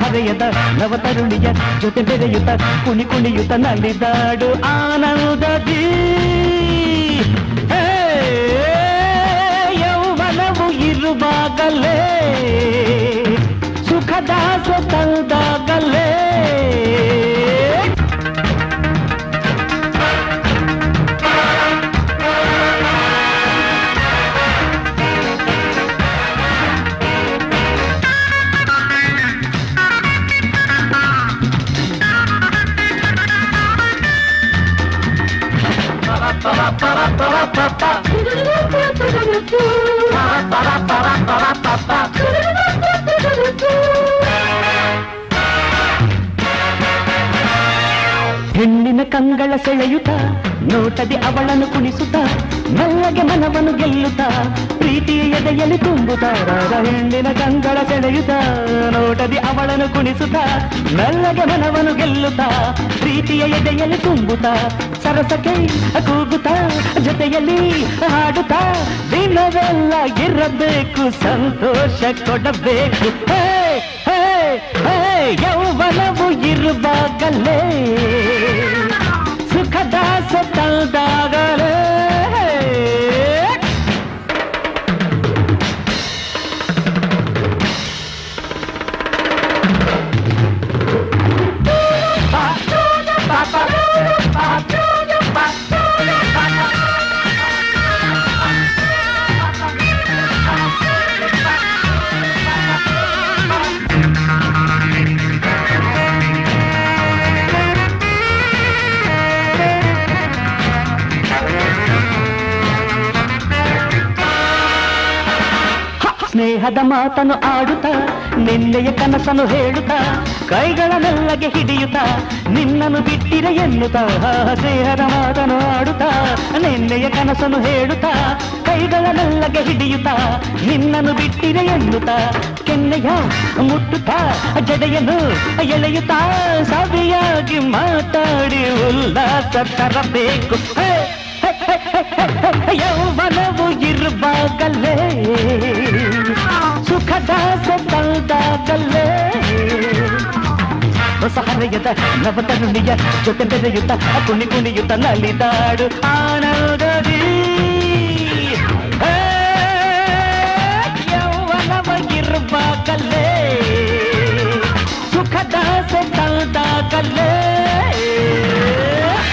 ಹರೆಯದ ನವತರುಣಿಯ ಜೊತೆ ಬೆರೆಯುತ್ತ ಕುಣಿ ಕುಣಿಯುತ್ತ ನಲಿದಾಡು ಆನಂದದಿ ಹೇ, ಯೌವನವು ಇರುವಾಗಲೇ ಸುಖದಾಸ ತಂದಾಗಲೇ ಹೆಣ್ಣಿನ ಕಂಗಳ ಸೆಳೆಯುತ್ತ ನೋಟದಿ ಅವಳನ್ನು ಕುಣಿಸುತ್ತ ಮೆಲ್ಲಗೆ ಮನವನ್ನು ಗೆಲ್ಲುತ್ತ ಪ್ರೀತಿಯ ಎದೆಯಲ್ಲಿ ತುಂಬುತ್ತ ರಾಗ ಹೆಣ್ಣಿನ ಕಂಗಳ ಸೆಳೆಯುತ್ತ ನೋಟದಿ ಅವಳನ್ನು ಕುಣಿಸುತ್ತ ಮೆಲ್ಲಗೆ ಮನವನ್ನು ಗೆಲ್ಲುತ್ತ ಪ್ರೀತಿಯ ಎದೆಯಲ್ಲಿ ತುಂಬುತ್ತ ಸರಸಕ್ಕೆ ಕೂಗುತ್ತ ಜೊತೆಯಲ್ಲಿ ಹಾಡುತ್ತ ದಿನವೆಲ್ಲ ಇರಬೇಕು ಸಂತೋಷ ಕೊಡಬೇಕು ಹೇ ಹೇ ಹೇ ಯೌವನವು ಇರುವಾಗಲೇ ಸುಖದಾಸ ತಂದಾಗಲೇ ಸ್ನೇಹದ ಮಾತನ್ನು ಆಡುತ್ತಾ ನಿನ್ನೆಯ ಕನಸನ್ನು ಹೇಳುತ್ತಾ ಕೈಗಳ ಮೆಲ್ಲಗೆ ಹಿಡಿಯುತ್ತಾ ನಿನ್ನನ್ನು ಬಿಟ್ಟಿರೆ ಎನ್ನುತ್ತಾ ಸ್ನೇಹದ ಮಾತನ್ನು ಆಡುತ್ತಾ ನಿನ್ನೆಯ ಕನಸನ್ನು ಹೇಳುತ್ತಾ ಕೈಗಳ ಮೆಲ್ಲಗೆ ಹಿಡಿಯುತ್ತಾ ನಿನ್ನನ್ನು ಬಿಟ್ಟಿರೆ ಎನ್ನುತ್ತಾ ಕೆನ್ನೆಯ ಮುಟ್ಟುತ್ತಾ ಜಡೆಯನ್ನು ಎಳೆಯುತ್ತಾ ಸವಿಯಾಗಿ ಮಾತಾಡಿ ಉಲ್ಲಾಸ ತರಬೇಕು ಹೇ ಯೌವನವು ಇರುವಾಗಲೇ ಸುಖದಾಸ ತಂದಾಗಲೇ ಹೊಸ ಹರೆಯದ ನವತರುಣಿಯ ಜೊತೆ ಬೆರೆಯುತ್ತ ಕುಣಿ ಕುಣಿಯುತ್ತ ನಲಿದಾಡು ಆನಂದದಿ ಹೇ, ಯೌವನವ ಇರುವಾಗಲೇ ಸುಖದಾಸ ತಂದಾಗಲೇ